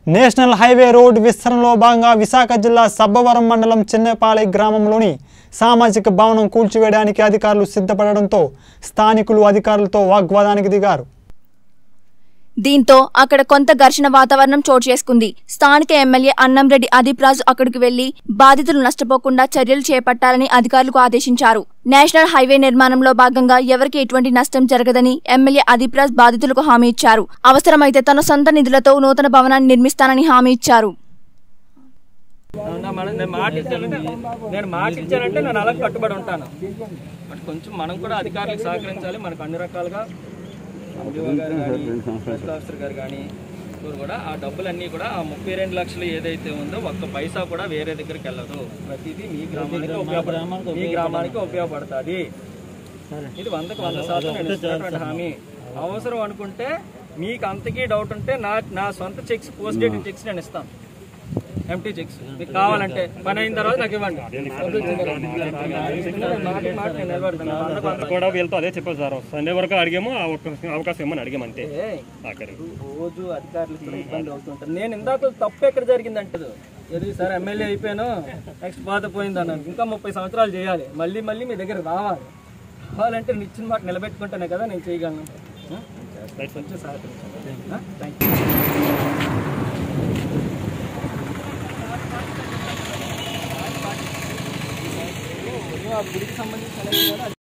National highway road విస్తరణలో భాగంగా విశాఖ జిల్లా సబ్బవరం మండలం చిన్నపాలె గ్రామంలోని సామాజిక భవనం కూల్చివేయడానికి అధికారులు సిద్ధపడడంతో స్థానికులు అధికారులతో వాగ్వాదానికి దిగారు దీంతో అక్కడ కొంత ఘర్షణ వాతావరణం చోటు చేసుకుంది స్థానిక ఎమ్మెల్యే అన్నంరెడ్డి అదీప్ రాజు అక్కడికి వెళ్లి బాధితులు నష్టపోకుండా చర్యలు చేపట్టాలని అధికారులకు ఆదేశించారు నేషనల్ హైవే నిర్మాణంలో భాగంగా ఎవరికి ఎటువంటి నష్టం జరగదని ఎమ్మెల్యే అదీప్ రాజ్ బాధితులకు హామీ ఇచ్చారు అవసరమైతే తన సొంత నిధులతో నూతన భవనాన్ని నిర్మిస్తానని హామీ ఇచ్చారు అవునా మనం నేను మాట ఇచ్చానంటే నేను మాట ఇచ్చానంటే నేను అలా కట్టుబడి ఉంటాను బట్ కొంచెం మనం కూడా అధికారులకు సహకరించాలి మనకు అన్ని రకాలుగా ఎండిఓ గారు కానీ ఫస్ట్ ఆఫీసర్ గారు కానీ వీరు కూడా ఆ డబ్బులన్నీ కూడా ఆ ముప్పై రెండు లక్షలు ఏదైతే ఉందో ఒక్క పైసా కూడా వేరే దగ్గరికి వెళ్ళదు ప్రతిదీ మీ గ్రామానికి ఉపయోగపడ మీ గ్రామానికి ఉపయోగపడుతుంది ఇది వందకు వంద శాతం నేను ఇస్తున్నటువంటి హామీ అవసరం అనుకుంటే మీకు అంతకీ డౌట్ ఉంటే నా నా సొంత చెక్స్ పోస్ట్ డేటెడ్ చెక్స్ నేను ఇస్తాను ఎంటీ చెక్స్ మీకు కావాలంటే పని అయిన తర్వాత నాకు ఇవ్వండి మాట మాట నేను నిలబడతాను. వందకు వంద కూడా వీళ్ళతో అదే చెప్పారు సార్ సండే వరకు అడిగాము ఆ ఒక్క అవకాశం ఇమ్మని అడిగాము అంతే అంటే ఆఖరి రోజు అధికారులకు కూడా ఇబ్బంది అవుతుంటారు నేను ఇందాక తప్పు ఎక్కడ జరిగిందంటే ఏది సార్ ఎమ్మెల్యే అయిపోయాను నెక్స్ట్ బాధ పోయింది అన్నాను ఇంకా ముప్పై సంవత్సరాలు చేయాలి మళ్ళీ మళ్ళీ మీ దగ్గర రావాలి రావాలంటే నేను ఇచ్చిన మాట నిలబెట్టుకుంటానే కదా నేను చేయగలను ఆ? కొంచెం సహకరించండి థ్యాంక్ యూ ఆ గుడికి సంబంధించిన